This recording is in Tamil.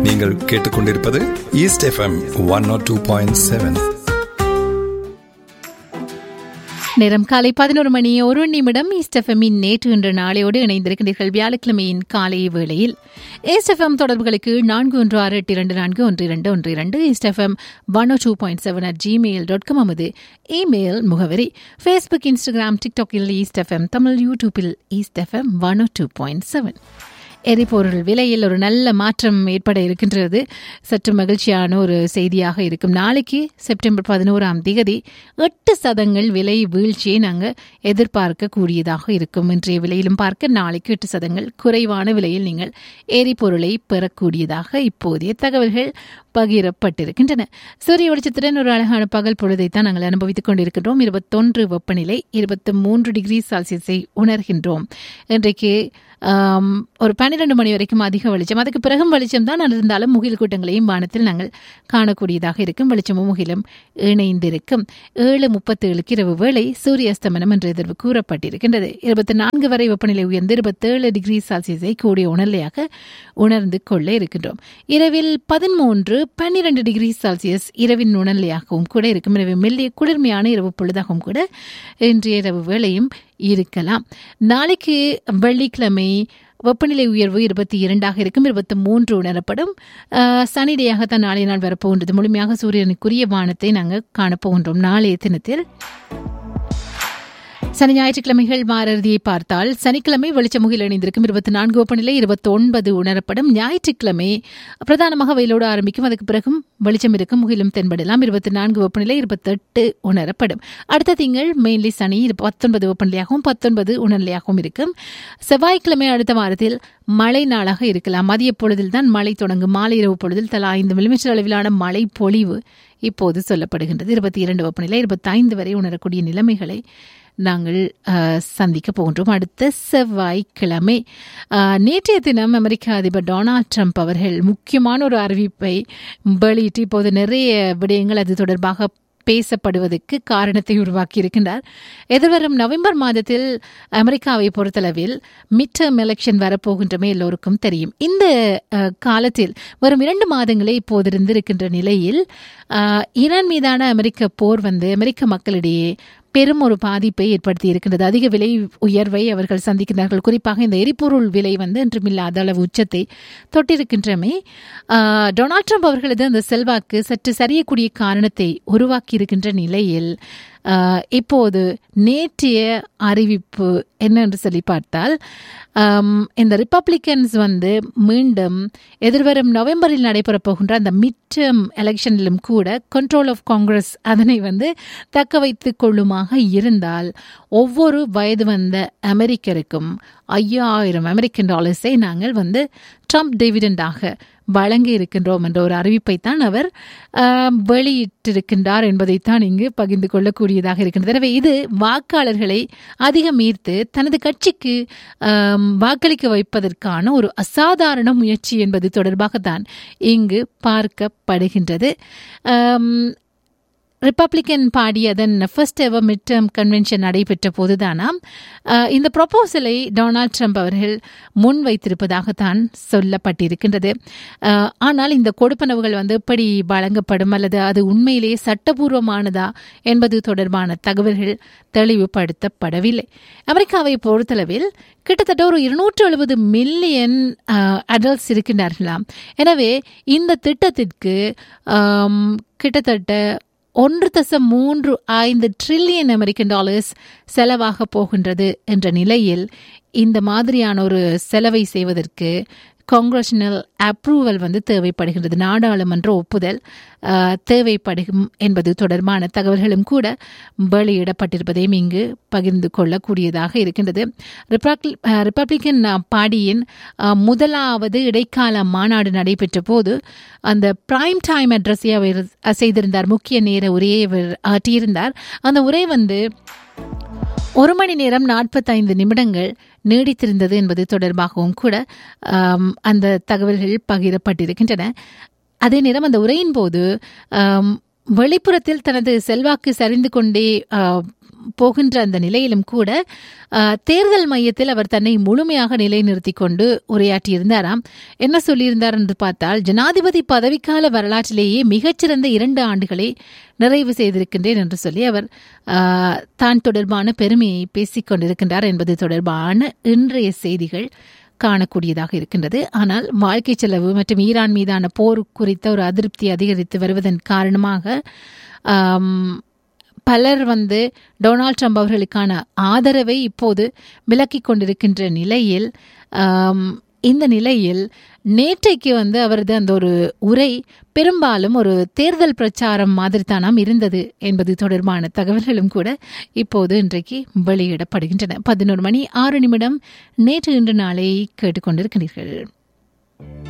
நீங்கள் கேட்டுக்கொண்டிருப்பது east FM one nought two point seven நேரம் காலை பதினோரு மணி ஒரு நிமிடம் ஈஸ்டெஃபமின் நேற்று என்ற நாளையோடு இணைந்திருக்கின்றீர்கள் வியாழக்கிழமையின் காலை வேளையில் ஏஸ்டெஃபம் தொடர்புகளுக்கு நான்கு ஒன்று ஆறு எட்டு இரண்டு நான்கு ஒன்று இரண்டு ஒன்று இரண்டு east FM one O two point seven at Gmail dot com நமது இமெயில் முகவரி ஃபேஸ்புக் இன்ஸ்டாகிராம் டிக்டாக்கில் ஈஸ்டெஃபம் தமிழ் யூடியூப்பில் east FM one O two point seven எரிபொருள் விலையில் ஒரு நல்ல மாற்றம் ஏற்பட இருக்கின்றது சற்று மகிழ்ச்சியான ஒரு செய்தியாக இருக்கும் நாளைக்கு செப்டம்பர் பதினோராம் தேதி எட்டு சதங்கள் விலை வீழ்ச்சியை நாங்கள் எதிர்பார்க்க கூடியதாக இருக்கும் இன்றைய விலையிலும் பார்க்க நாளைக்கு எட்டு சதங்கள் குறைவான விலையில் நீங்கள் எரிபொருளை பெறக்கூடியதாக இப்போதைய தகவல்கள் பகிரப்பட்டிருக்கின்றன சூரிய வெளிச்சத்துடன் ஒரு அழகான பகல் பொழுதைத்தான் நாங்கள் அனுபவித்துக் கொண்டிருக்கின்றோம் இருபத்தொன்று வெப்பநிலை இருபத்தி மூன்று டிகிரி செல்சியஸை உணர்கின்றோம் இன்றைக்கு ஒரு பன்னிரண்டு மணி வரைக்கும் அதிக வெளிச்சம் அதுக்கு பிறகும் வெளிச்சம் தான் இருந்தாலும் முகில் கூட்டங்களையும் வானத்தில் நாங்கள் காணக்கூடியதாக இருக்கும் வெளிச்சமும் முகிலும் இணைந்திருக்கும் ஏழு முப்பத்தி ஏழுக்கு இரவு வேளை சூரிய அஸ்தமனம் என்ற எதிர்வு கூறப்பட்டிருக்கின்றது இருபத்தி நான்கு வரை வெப்பநிலை உயர்ந்து இருபத்தேழு டிகிரி செல்சியஸை கூடிய உணர்நிலையாக உணர்ந்து கொள்ள இருக்கின்றோம் இரவில் பதிமூன்று பன்னிரண்டு டிகிரி செல்சியஸ் இரவின் உணர்நிலையாகவும் கூட இருக்கும் எனவே மெல்லிய குளிர்மையான இரவு பொழுதாகவும் கூட இன்றைய இரவு வேளையும் இருக்கலாம் நாளைக்கு வெள்ளிக்கிழமை வெப்பநிலை உயர்வு இருபத்தி இரண்டாக இருக்கும் இருபத்தி மூன்று உணரப்படும் சனிடையாகத்தான் நாளைய நாள் வரப்போகின்றது முழுமையாக சூரியனுக்குரிய வானத்தை நாங்கள் காணப்போகின்றோம் நாளைய தினத்தில் சனி ஞாயிற்றுக்கிழமைகள் மாரதியை பார்த்தால் சனிக்கிழமை வெளிச்சமுகில் இணைந்திருக்கும் இருபத்தி நான்கு வெப்பநிலை இருபத்தி ஒன்பது உணரப்படும் ஞாயிற்றுக்கிழமை பிரதானமாக வெயிலோடு ஆரம்பிக்கும் அதுக்கு பிறகும் வெளிச்சம் இருக்கும் முகிலும் தென்படலாம் இருபத்தி நான்கு வெப்பநிலை இருபத்தெட்டு உணரப்படும் அடுத்த திங்கள் மெயின்லி சனி பத்தொன்பது வெப்பநிலையாகவும் பத்தொன்பது உணர்நிலையாகவும் இருக்கும் செவ்வாய்க்கிழமை அடுத்த வாரத்தில் மழை நாளாக இருக்கலாம் மதிய பொழுதில் தான் மழை தொடங்கும் மாலை இரவு பொழுதில் தலா ஐந்து மில்லிமீட்டர் அளவிலான மழை பொழிவு இப்போது சொல்லப்படுகின்றது இருபத்தி இரண்டு வெப்பநிலை இருபத்தி ஐந்து வரை உணரக்கூடிய நிலைமைகளை நாங்கள் சந்திக்க போகின்றோம் அடுத்த செவ்வாய்க்கிழமை நேற்றைய தினம் அமெரிக்க அதிபர் டொனால்ட் ட்ரம்ப் அவர்கள் முக்கியமான ஒரு அறிவிப்பை வெளியிட்டு இப்போது நிறைய விடயங்கள் அது தொடர்பாக பேசப்படுவதற்கு காரணத்தை உருவாக்கி இருக்கின்றார் எதிர்வரும் நவம்பர் மாதத்தில் அமெரிக்காவை பொறுத்தளவில் மிட் டேர்ம் எலெக்ஷன் வரப்போகின்றமே எல்லோருக்கும் தெரியும் இந்த காலத்தில் வரும் இரண்டு மாதங்களே இப்போது இருந்திருக்கின்ற நிலையில் ஈரான் மீதான அமெரிக்க போர் வந்து அமெரிக்க மக்களிடையே பெரும் ஒரு பாதிப்பை ஏற்படுத்தி இருக்கின்றது அதிக விலை உயர்வை அவர்கள் சந்திக்கிறார்கள் குறிப்பாக இந்த எரிபொருள் விலை வந்து என்றுமில்லாத அளவு உச்சத்தை தொட்டிருக்கின்றமே டொனால்ட் ட்ரம்ப் அவர்களது அந்த செல்வாக்கு சற்று சரியக்கூடிய காரணத்தை உருவாக்கி இருக்கின்ற நிலையில் இப்போது நேற்றைய அறிவிப்பு என்னென்று சொல்லி பார்த்தால் இந்த ரிப்பப்ளிக்கன்ஸ் வந்து மீண்டும் எதிர்வரும் நவம்பரில் நடைபெறப் போகின்ற அந்த மிட் டேர்ம் எலெக்ஷனிலும் கூட கண்ட்ரோல் ஆஃப் காங்கிரஸ் அதனை வந்து தக்க வைத்துக் கொள்ளுமாக இருந்தால் ஒவ்வொரு வயது வந்த அமெரிக்கருக்கும் ஐயாயிரம் அமெரிக்கன் டாலர்ஸை நாங்கள் வந்து ட்ரம்ப் டிவிடெண்டாக வழங்கி இருக்கின்றோம் என்ற ஒரு அறிவிப்பை தான் அவர் வெளியிட்டிருக்கின்றார் என்பதைத்தான் இங்கு பகிர்ந்து கொள்ளக்கூடியதாக இருக்கின்றது எனவே இது வாக்காளர்களை அதிகம் ஈர்த்து தனது கட்சிக்கு வாக்களிக்க வைப்பதற்கான ஒரு அசாதாரண முயற்சி என்பது தொடர்பாகத்தான் இங்கு பார்க்கப்படுகின்றது ரிப்பப்ளிக்கன் பார்ட்டி அதன் first ever mid term convention நடைபெற்ற போதுதானாம் இந்த ப்ரொபோசலை டொனால்ட் ட்ரம்ப் அவர்கள் முன் வைத்திருப்பதாகத்தான் சொல்லப்பட்டிருக்கின்றது ஆனால் இந்த கொடுப்பனவுகள் வந்து எப்படி வழங்கப்படும் அல்லது அது உண்மையிலேயே சட்டபூர்வமானதா என்பது தொடர்பான தகவல்கள் தெளிவுபடுத்தப்படவில்லை அமெரிக்காவை பொறுத்தளவில் கிட்டத்தட்ட ஒரு இருநூற்று எழுபது மில்லியன் அடல்ட்ஸ் இருக்கின்றார்களாம் எனவே இந்த திட்டத்திற்கு கிட்டத்தட்ட ஒன்று தசம் மூன்று ஐந்து ட்ரில்லியன் அமெரிக்கன் டாலர்ஸ் செலவாக போகின்றது என்ற நிலையில் இந்த மாதிரியான ஒரு செலவை செய்வதற்கு காங்கிரஷனல் அப்ரூவல் வந்து தேவைப்படுகின்றது நாடாளுமன்ற ஒப்புதல் தேவைப்படும் என்பது தொடர்பான தகவல்களும் கூட வெளியிடப்பட்டிருப்பதையும் இங்கு பகிர்ந்து கொள்ளக்கூடியதாக இருக்கின்றது ரிப்பப்ளிக்கன் பார்ட்டியின் முதலாவது இடைக்கால மாநாடு நடைபெற்ற போது அந்த பிரைம் டைம் அட்ரஸை அவர் செய்திருந்தார் முக்கிய நேர உரையை அவர் ஆற்றியிருந்தார் அந்த உரை வந்து ஒரு மணி நேரம் நாற்பத்தைந்து நிமிடங்கள் நீடித்திருந்தது என்பது தொடர்பாகவும் கூட அந்த தகவல்கள் பகிரப்பட்டிருக்கின்றன அதே நேரம் அந்த உரையின் போது வெளிப்புறத்தில் தனது செல்வாக்கு சரிந்து கொண்டே போகின்ற அந்த நிலையிலும் கூட அஹ், தேர்தல் மையத்தில் அவர் தன்னை முழுமையாக நிலைநிறுத்திக் கொண்டு உரையாற்றியிருந்தாராம் என்ன சொல்லியிருந்தார் என்று பார்த்தால் ஜனாதிபதி பதவிக்கால வரலாற்றிலேயே மிகச்சிறந்த இரண்டு ஆண்டுகளை நிறைவு செய்திருக்கின்றேன் என்று சொல்லி அவர் அஹ், தான் தொடர்பான பெருமையை பேசிக் கொண்டிருக்கின்றார் என்பது தொடர்பான இன்றைய செய்திகள் காணக்கூடியதாக இருக்கின்றது ஆனால் வாழ்க்கை செலவு மற்றும் ஈரான் மீதான போர் குறித்த ஒரு அதிருப்தி அதிகரித்து வருவதன் காரணமாக ஆம், பலர் வந்து டொனால்ட் ட்ரம்ப் அவர்களுக்கான ஆதரவை இப்போது விலக்கிக் கொண்டிருக்கின்ற நிலையில் ஆம், இந்த நிலையில் நேற்றைக்கு வந்து அவரது அந்த ஒரு உரை பெரும்பாலும் ஒரு தேர்தல் பிரச்சாரம் மாதிரி தானாம் இருந்தது என்பது தொடர்பான தகவல்களும் கூட இப்போது இன்றைக்கு வெளியிடப்படுகின்றன பதினோரு மணி ஆறு நிமிடம் நேற்று இன்று நாளை கேட்டுக்கொண்டிருக்கிறீர்கள்